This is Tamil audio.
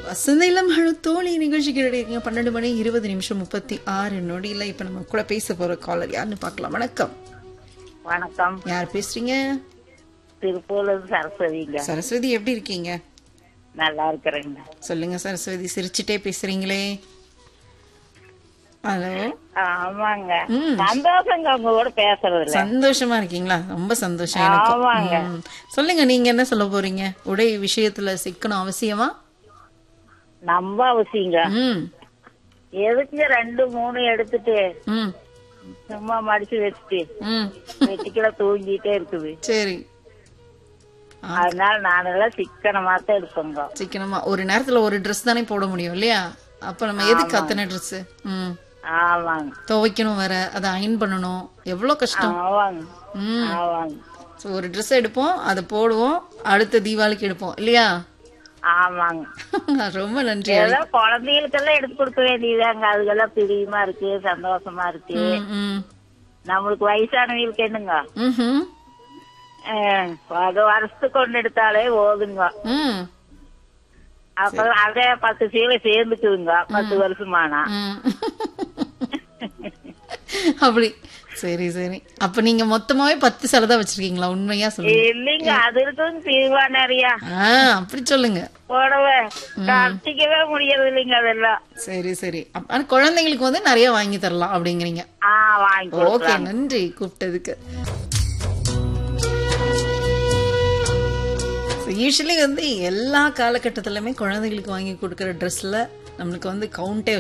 வசந்தையிலம் தோழி நிகழ்ச்சிக்கு இருக்கீங்க பன்னெண்டு மணி இருபது நிமிஷம் முப்பத்தி ஆறு நொடியில் இப்போ நம்ம கூட பேச போற காலர் யாருன்னு பார்க்கலாம் வணக்கம் வணக்கம் யார் பேசுறீங்க திருப்பூர்ல சரஸ்வதிங்க சரஸ்வதி எப்படி இருக்கீங்க நல்லா இருக்கிறேங்க சொல்லுங்க சரஸ்வதி சிரிச்சுட்டே பேசுறீங்களே ஹலோ ஆமாங்க ம். சந்தோஷங்க உங்க கூட பேசுறதுல சந்தோஷமா இருக்கீங்களா ரொம்ப சந்தோஷம் எனக்கு ஆமாங்க. ம். சொல்லுங்க நீங்க என்ன சொல்ல போறீங்க உடை விஷயத்துல சிக்கணும் அவசியமா நம்ம அவசியங்க ம் எதுக்குங்க ரெண்டு மூணு எடுத்துட்டு ம் சும்மா மடிச்சு வச்சுட்டு ம் வெட்டிக்கல தூங்கிட்டே இருக்குது சரி அதனால நானெல்லாம் சிக்கனமா தான் எடுப்பேங்க சிக்கனமா ஒரு நேரத்துல ஒரு ட்ரெஸ் தானே போட முடியும் இல்லையா அப்ப நம்ம எதுக்கு அத்தனை ட்ரெஸ் ம் ஆமாங்க துவைக்கணும் வேற அதை அயன் பண்ணணும் எவ்வளவு கஷ்டம் ஆமாங்க ம் ஆமாங்க ஸோ ஒரு ட்ரெஸ் எடுப்போம் அதை போடுவோம் அடுத்த தீபாவளிக்கு எடுப்போம் இல்லையா ஆமாங்க ரொம்ப நன்றி ஏதோ குழந்தைகளுக்கெல்லாம் எடுத்து கொடுக்க வேண்டியதாங்க அதுக்கெல்லாம் பிரியமா இருக்கு சந்தோஷமா இருக்கு ம், ம் நம்மளுக்கு வயசானவங்களுக்கு என்னங்க ம்ஹும். அஹ், அது வருஷத்துக்கு ஒண்ணு எடுத்தாலே போதுங்க ம் அப்ப அதே பத்து சீலை சேர்ந்துக்குதுங்க பத்து வருஷமானா ம். அப்படி சரி சரி அப்ப நீங்க மொத்தமாவே பத்து சேலை தான் வச்சிருக்கீங்களா உண்மையா சொல்லுங்க இல்லைங்க அது இருக்கும் தீர்வா நிறைய ஆ அப்படி சொல்லுங்க போடவே கட்டிக்கவே முடியறது இல்லைங்க அதெல்லாம் சரி சரி அப்ப ஆனா குழந்தைங்களுக்கு வந்து நிறைய வாங்கி தரலாம் அப்படிங்கிறீங்க ஆ வாங்கி ஓகே கொடுக்கலாம் நன்றி கூப்பிட்டதுக்கு யூஸ்வலி வந்து எல்லா காலகட்டத்திலுமே குழந்தைகளுக்கு வாங்கி கொடுக்குற ட்ரெஸ்ல நம்மளுக்கு வந்து கவுண்டே